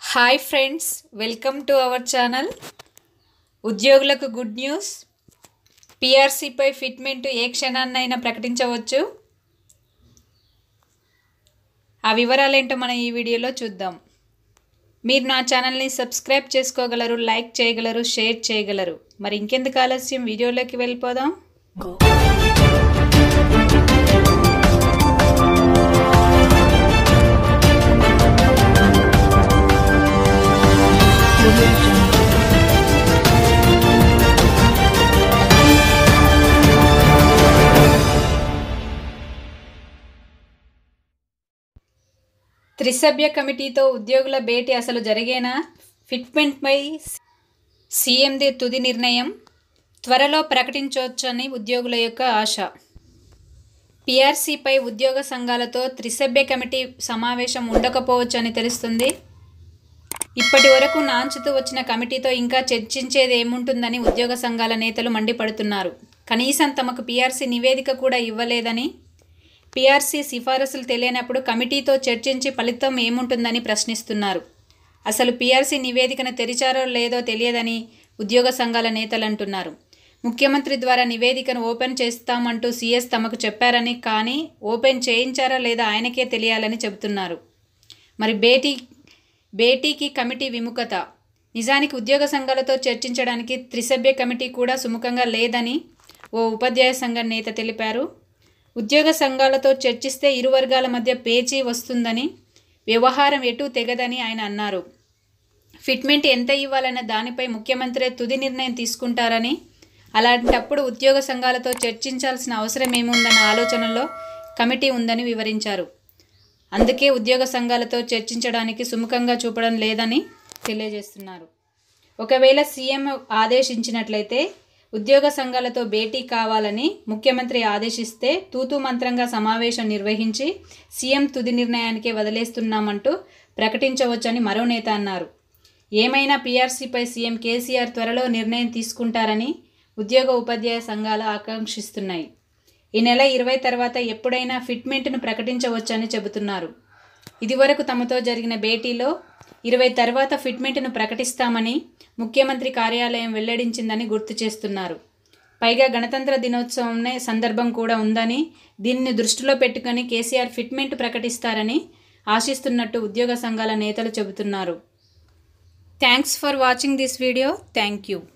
hi friends welcome to our channel ఉద్యోగులకు good news పిఆర్సీపై fitment ఏ క్షణాన్నైనా ప్రకటించవచ్చు ఆ వివరాలేంటో మనం ఈ వీడియోలో చూద్దాం మీరు నా ఛానల్ని సబ్స్క్రైబ్ చేసుకోగలరు లైక్ చేయగలరు షేర్ చేయగలరు మరి ఇంకెందుకు ఆలస్యం వీడియోలోకి వెళ్ళిపోదాం త్రిసభ్య కమిటీతో ఉద్యోగుల భేటీ అసలు జరిగేనా ఫిట్మెంట్పై సీఎంది తుది నిర్ణయం త్వరలో ప్రకటించవచ్చని ఉద్యోగుల యొక్క ఆశ పిఆర్సీపై ఉద్యోగ సంఘాలతో త్రిసభ్య కమిటీ సమావేశం ఉండకపోవచ్చని తెలుస్తుంది ఇప్పటి వరకు నాంచుతూ వచ్చిన కమిటీతో ఇంకా చర్చించేది ఏముంటుందని ఉద్యోగ సంఘాల నేతలు మండిపడుతున్నారు కనీసం తమకు పిఆర్సీ నివేదిక కూడా ఇవ్వలేదని పిఆర్సీ సిఫారసులు తెలియనప్పుడు కమిటీతో చర్చించి ఫలితం ఏముంటుందని ప్రశ్నిస్తున్నారు అసలు పిఆర్సీ నివేదికను తెరిచారో లేదో తెలియదని ఉద్యోగ సంఘాల నేతలు అంటున్నారు ముఖ్యమంత్రి ద్వారా నివేదికను ఓపెన్ చేస్తామంటూ సీఎస్ తమకు చెప్పారని కానీ ఓపెన్ చేయించారా లేదా ఆయనకే తెలియాలని చెబుతున్నారు మరి భేటీ భేటీకి కమిటీ విముఖత నిజానికి ఉద్యోగ సంఘాలతో చర్చించడానికి త్రిసభ్య కమిటీ కూడా సుముఖంగా లేదని ఓ ఉపాధ్యాయ సంఘం నేత తెలిపారు ఉద్యోగ సంఘాలతో చర్చిస్తే ఇరు వర్గాల మధ్య పేచీ వస్తుందని వ్యవహారం ఎటూ తెగదని ఆయన అన్నారు ఫిట్మెంట్ ఎంత ఇవ్వాలన్న దానిపై ముఖ్యమంత్రి తుది నిర్ణయం తీసుకుంటారని అలాంటప్పుడు ఉద్యోగ సంఘాలతో చర్చించాల్సిన అవసరం ఏముందన్న ఆలోచనలో కమిటీ ఉందని వివరించారు అందుకే ఉద్యోగ సంఘాలతో చర్చించడానికి సుముఖంగా చూపడం లేదని తెలియజేస్తున్నారు ఒకవేళ సీఎం ఆదేశించినట్లయితే ఉద్యోగ సంఘాలతో భేటీ కావాలని ముఖ్యమంత్రి ఆదేశిస్తే తూతూ మంత్రంగా సమావేశం నిర్వహించి సీఎం తుది నిర్ణయానికే వదిలేస్తున్నామంటూ ప్రకటించవచ్చని మరో నేత అన్నారు ఏమైనా పీఆర్సీపై సీఎం కేసీఆర్ త్వరలో నిర్ణయం తీసుకుంటారని ఉద్యోగ ఉపాధ్యాయ సంఘాలు ఆకాంక్షిస్తున్నాయి ఈ నెల ఇరవై తర్వాత ఎప్పుడైనా ఫిట్మెంట్ను ప్రకటించవచ్చని చెబుతున్నారు ఇదివరకు తమతో జరిగిన భేటీలో ఇరవై తర్వాత ఫిట్మెంట్ను ప్రకటిస్తామని ముఖ్యమంత్రి కార్యాలయం వెల్లడించిందని గుర్తు చేస్తున్నారు పైగా గణతంత్ర దినోత్సవం సందర్భం కూడా ఉందని దీనిని దృష్టిలో పెట్టుకొని కేసీఆర్ ఫిట్మెంట్ ప్రకటిస్తారని ఆశిస్తున్నట్టు ఉద్యోగ సంఘాల నేతలు చెబుతున్నారు thanks for watching this video thank you